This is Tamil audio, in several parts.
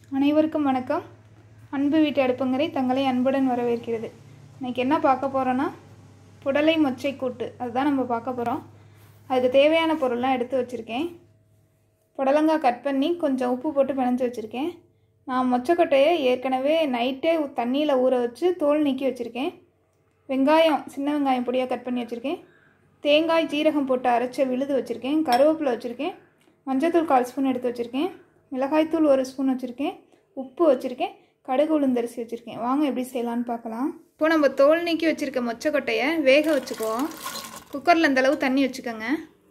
அனைவருக்கும் வணக்கம் அன்பு வீட்டு அடுப்பங்கரை தங்களை அன்புடன் வரவேற்கிறது இன்னைக்கு என்ன பார்க்க போகிறோன்னா புடலை மொச்சை கூட்டு அதுதான் நம்ம பார்க்க போகிறோம் அதுக்கு தேவையான பொருள்லாம் எடுத்து வச்சுருக்கேன் புடலங்காய் கட் பண்ணி கொஞ்சம் உப்பு போட்டு பிணைஞ்சு வச்சுருக்கேன் நான் மொச்சக்கொட்டையை ஏற்கனவே நைட்டே தண்ணியில் ஊற வச்சு தோல் நீக்கி வச்சுருக்கேன் வெங்காயம் சின்ன வெங்காயம் பொடியாக கட் பண்ணி வச்சுருக்கேன் தேங்காய் ஜீரகம் போட்டு அரைச்ச விழுது வச்சுருக்கேன் கருவேப்பிலை வச்சுருக்கேன் மஞ்சத்தூள் கால் ஸ்பூன் எடுத்து வச்சுருக்கேன் மிளகாய்த்தூள் ஒரு ஸ்பூன் வச்சுருக்கேன் உப்பு வச்சுருக்கேன் கடுகு உளுந்தரிசி வச்சுருக்கேன் வாங்க எப்படி செய்யலான்னு பார்க்கலாம் இப்போ நம்ம தோல் நீக்கி வச்சுருக்க மொச்சக்கொட்டையை வேக வச்சுக்குவோம் குக்கரில் இந்த அளவு தண்ணி வச்சுக்கோங்க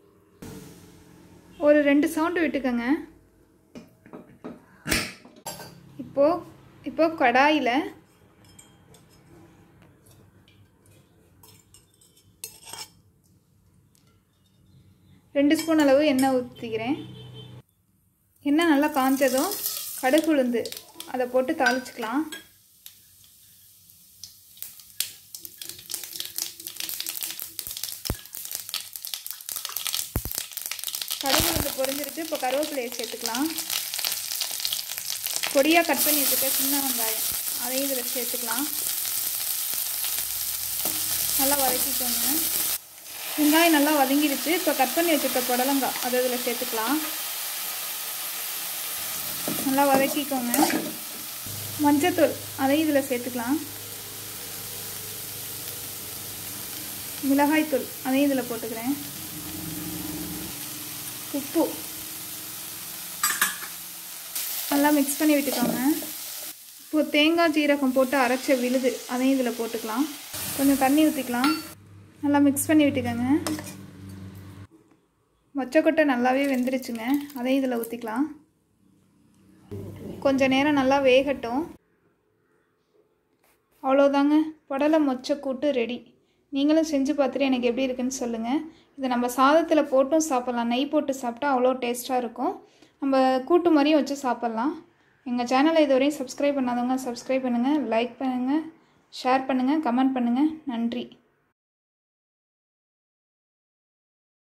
ஒரு ரெண்டு சவுண்டு விட்டுக்கோங்க இப்போது இப்போ கடாயில் ரெண்டு ஸ்பூன் அளவு எண்ணெய் ஊற்றிக்கிறேன் எண்ணெய் நல்லா காஞ்சதும் கடுகு உளுந்து அதை போட்டு தாளிச்சுக்கலாம் கடுகு உளுந்து பொரிஞ்சிருச்சு இப்போ கருவேப்பிலையை சேர்த்துக்கலாம் பொடியாக கட் பண்ணி வச்சுக்க சின்ன வெங்காயம் அதையும் இதில் சேர்த்துக்கலாம் நல்லா வதக்கிக்கோங்க வெங்காயம் நல்லா வதங்கிடுச்சு இப்போ கட் பண்ணி வச்சுருக்க புடலங்காய் அதை இதில் சேர்த்துக்கலாம் நல்லா வதக்கிக்கோங்க மஞ்சத்தூள் அதையும் இதில் சேர்த்துக்கலாம் மிளகாய்த்தூள் அதையும் இதில் போட்டுக்கிறேன் உப்பு நல்லா மிக்ஸ் பண்ணி விட்டுக்கோங்க இப்போ தேங்காய் ஜீரகம் போட்டு அரைச்ச விழுது அதையும் இதில் போட்டுக்கலாம் கொஞ்சம் தண்ணி ஊற்றிக்கலாம் நல்லா மிக்ஸ் பண்ணி விட்டுக்கோங்க மொச்சக்கொட்டை நல்லாவே வெந்துருச்சுங்க அதையும் இதில் ஊற்றிக்கலாம் கொஞ்ச நேரம் நல்லா வேகட்டும் அவ்வளோதாங்க புடலை மொச்சை கூட்டு ரெடி நீங்களும் செஞ்சு பார்த்துட்டு எனக்கு எப்படி இருக்குன்னு சொல்லுங்கள் இதை நம்ம சாதத்தில் போட்டும் சாப்பிட்லாம் நெய் போட்டு சாப்பிட்டா அவ்வளோ டேஸ்ட்டாக இருக்கும் நம்ம கூட்டு மாதிரியும் வச்சு சாப்பிட்லாம் எங்கள் சேனலை இதுவரையும் சப்ஸ்கிரைப் பண்ணாதவங்க சப்ஸ்கிரைப் பண்ணுங்கள் லைக் பண்ணுங்கள் ஷேர் பண்ணுங்கள் கமெண்ட் பண்ணுங்கள் நன்றி